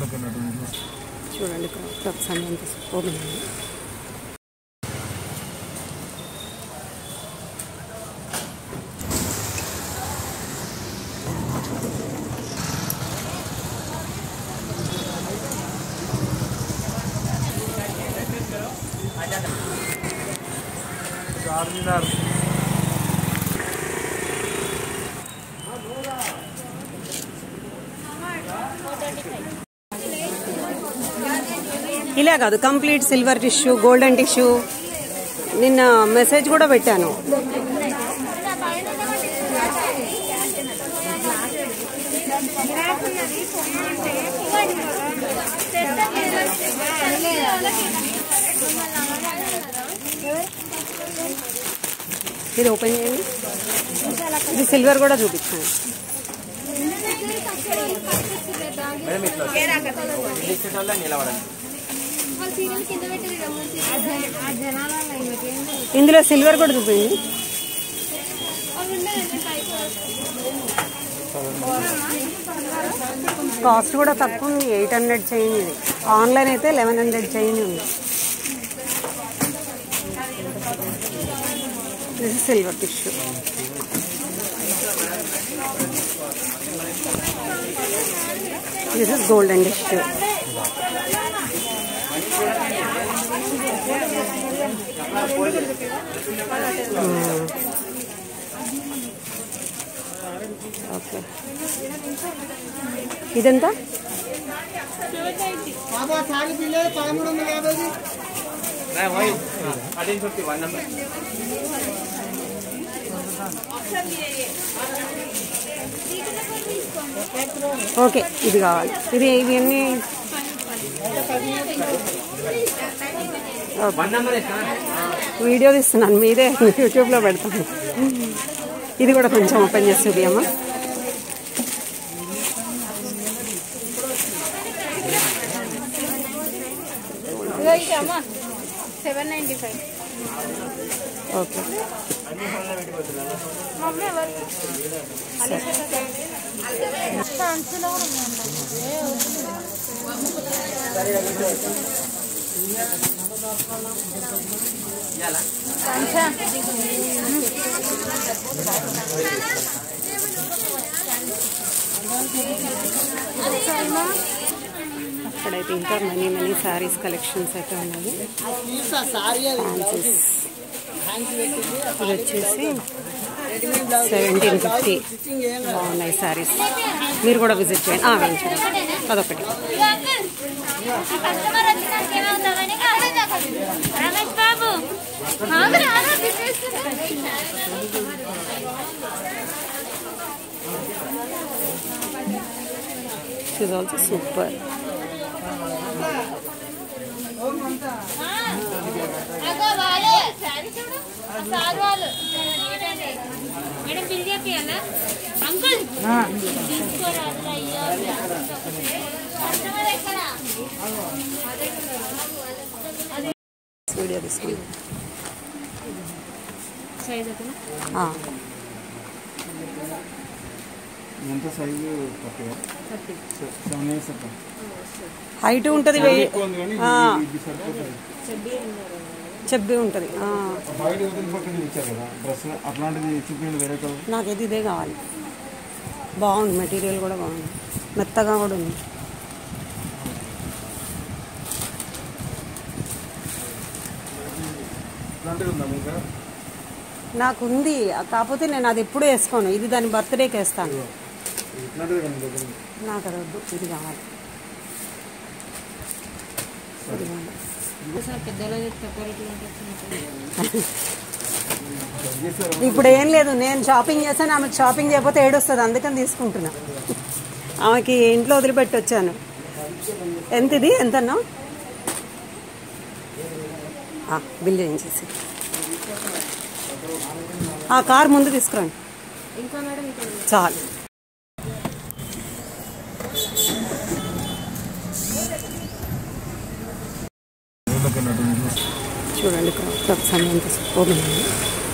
చూడండి crop tops అని ఎంత సూపర్ ఉన్నాయి చార్మినార్ ఇలా కాదు complete silver tissue golden tissue నిన్న మెసేజ్ కూడా పెట్టాను ఇది ఓపెన్ చేయండి ఇది సిల్వర్ కూడా చూపించాను ఇందులో సిల్వర్ కూడా చూపించండి కాస్ట్ కూడా తక్కువ ఉంది ఎయిట్ హండ్రెడ్ చేంజ్ ఇది ఆన్లైన్ అయితే లెవెన్ హండ్రెడ్ చేంజ్ ఉంది this silver tissue this is golden tissue okay ఇదెంత ఓకే ఇది కావాలి ఇది ఇవన్నీ వీడియో తీస్తున్నాను మీదే యూట్యూబ్లో పెడతాను ఇది కూడా కొంచెం ఓపెన్ చేసి చూపియమ్మా seven ninety five okay mummy ఎవరు సంచులో అక్కడైతే ఇంకా మనీ మనీ శారీస్ కలెక్షన్స్ అయితే ఉన్నాయి ఫ్యాన్సీస్ ఇది వచ్చేసి సెవెంటీన్ ఫిఫ్టీ బాగున్నాయి శారీస్ మీరు కూడా విజిట్ చేయండి ఆ, వేయించండి అదొకటి కస్టమర్ వచ్చినాక ఏమవుతామని రమేష్ బాబు ఆగురా, ఆగురా, తిప్పేస్తున్నా. ఇస్ ఆల్సో సూపర్ అగో వాళ్ళే శారీ చూడు ఆ సార్ వాళ్ళు మేడం బిల్ చేపియాలా అంకుల్ తీసుకోరాదు అయ్యో కస్టమర్ ఎక్కడ వీడియో తీసుకోండి సైజ్ అతను ఆ, ఎంత సైజు తక్కువ సెవెన్ ఇయర్స్ అక్క హైట్ ఉంటుంది వెయ్యి ఎక్కువ ఉంది కానీ ఆ, ఇది- ఇది సరిపోతుంది చెబ్బి ఉంటుంది ఆ, బయట వదిలి పక్కన ఇచ్చారు కదా డ్రెస్ అట్లాంటిది చూపించండి వేరే కలర్ నాకైతే ఇదే కావాలి బాగుంది మెటీరియల్ కూడా బాగుంది మెత్తగా కూడా ఉంది ఇట్లాంటిది ఉందా మీకు నాకు ఉంది కాకపోతే నేను అది ఎప్పుడు వేసుకోను ఇది దాని బర్త్డేకి వేస్తాను ఇట్లాంటిది కానీ దగ్గర ఉంది. నాకు అది వద్దు ఇది కావాలి ఇది కావాలి. చేశారు ఇప్పుడు ఏం లేదు నేను షాపింగ్ చేశాను ఆమెకు షాపింగ్ చేయకపోతే ఏడొస్తుంది అందుకని తీసుకుంటున్నా ఆమెకి ఇంట్లో వదిలిపెట్టి వచ్చాను ఎంత ఇది ఎంత అన్నావు ఆ, బిల్ చేయించేసి ఆ కార్ ముందు తీసుకురండి చాలు చూడండి క్రాప్ టాప్స్ అని ఎంత సూపర్ ఉన్నాయి